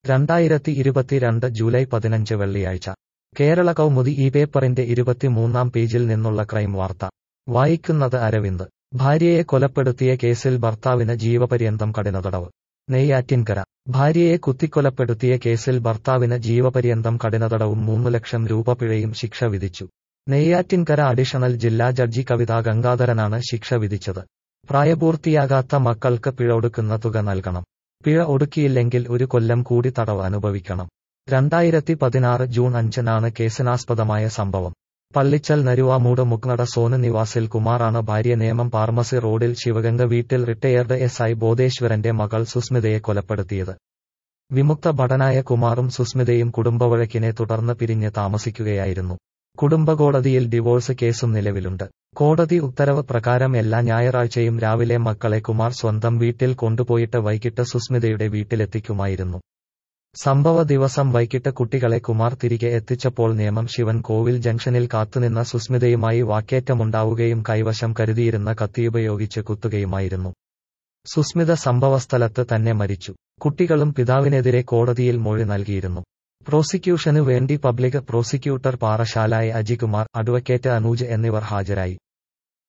രണ്ടായിരത്തി ഇരുപത്തിരണ്ട് ജൂലൈ പതിനഞ്ച് വെള്ളിയാഴ്ച കേരള കൗമുദി ഈ പേപ്പറിന്റെ ഇരുപത്തിമൂന്നാം പേജിൽ നിന്നുള്ള ക്രൈം വാർത്ത വായിക്കുന്നത് അരവിന്ദ് ഭാര്യയെ കൊലപ്പെടുത്തിയ കേസിൽ ഭർത്താവിന് ജീവപര്യന്തം കഠിനതടവ് നെയ്യാറ്റിൻകര ഭാര്യയെ കുത്തിക്കൊലപ്പെടുത്തിയ കേസിൽ ഭർത്താവിന് ജീവപര്യന്തം കഠിനതടവും മൂന്ന് ലക്ഷം രൂപ പിഴയും ശിക്ഷ വിധിച്ചു നെയ്യാറ്റിൻകര അഡീഷണൽ ജില്ലാ ജഡ്ജി കവിത ഗംഗാധരനാണ് ശിക്ഷ വിധിച്ചത് പ്രായപൂർത്തിയാകാത്ത മക്കൾക്ക് പിഴ ഒടുക്കുന്ന തുക നൽകണം പിഴ ഒടുക്കിയില്ലെങ്കിൽ ഒരു കൊല്ലം കൂടി തടവ് അനുഭവിക്കണം രണ്ടായിരത്തി പതിനാറ് ജൂൺ അഞ്ചിനാണ് കേസിനാസ്പദമായ സംഭവം പള്ളിച്ചൽ നരുവാമൂട് മുക്നട സോന് നിവാസിൽ കുമാറാണ് ഭാര്യ നേമം ഫാർമസി റോഡിൽ ശിവഗംഗ വീട്ടിൽ റിട്ടയർഡ് എസ് ഐ ബോധേശ്വരന്റെ മകൾ സുസ്മിതയെ കൊലപ്പെടുത്തിയത് വിമുക്ത ഭടനായ കുമാറും സുസ്മിതയും കുടുംബവഴക്കിനെ തുടർന്ന് പിരിഞ്ഞ് താമസിക്കുകയായിരുന്നു കുടുംബകോടതിയിൽ ഡിവോഴ്സ് കേസും നിലവിലുണ്ട് കോടതി ഉത്തരവ് പ്രകാരം എല്ലാ ഞായറാഴ്ചയും രാവിലെ മക്കളെ കുമാർ സ്വന്തം വീട്ടിൽ കൊണ്ടുപോയിട്ട് വൈകിട്ട് സുസ്മിതയുടെ വീട്ടിലെത്തിക്കുമായിരുന്നു സംഭവ ദിവസം വൈകിട്ട് കുട്ടികളെ കുമാർ തിരികെ എത്തിച്ചപ്പോൾ നിയമം ശിവൻ കോവിൽ ജംഗ്ഷനിൽ കാത്തുനിന്ന സുസ്മിതയുമായി വാക്കേറ്റമുണ്ടാവുകയും കൈവശം കരുതിയിരുന്ന കത്തിയുപയോഗിച്ച് കുത്തുകയുമായിരുന്നു സുസ്മിത സംഭവസ്ഥലത്ത് തന്നെ മരിച്ചു കുട്ടികളും പിതാവിനെതിരെ കോടതിയിൽ മൊഴി നൽകിയിരുന്നു പ്രോസിക്യൂഷനു വേണ്ടി പബ്ലിക് പ്രോസിക്യൂട്ടർ പാറശാലായ അജികുമാർ അഡ്വക്കേറ്റ് അനൂജ് എന്നിവർ ഹാജരായി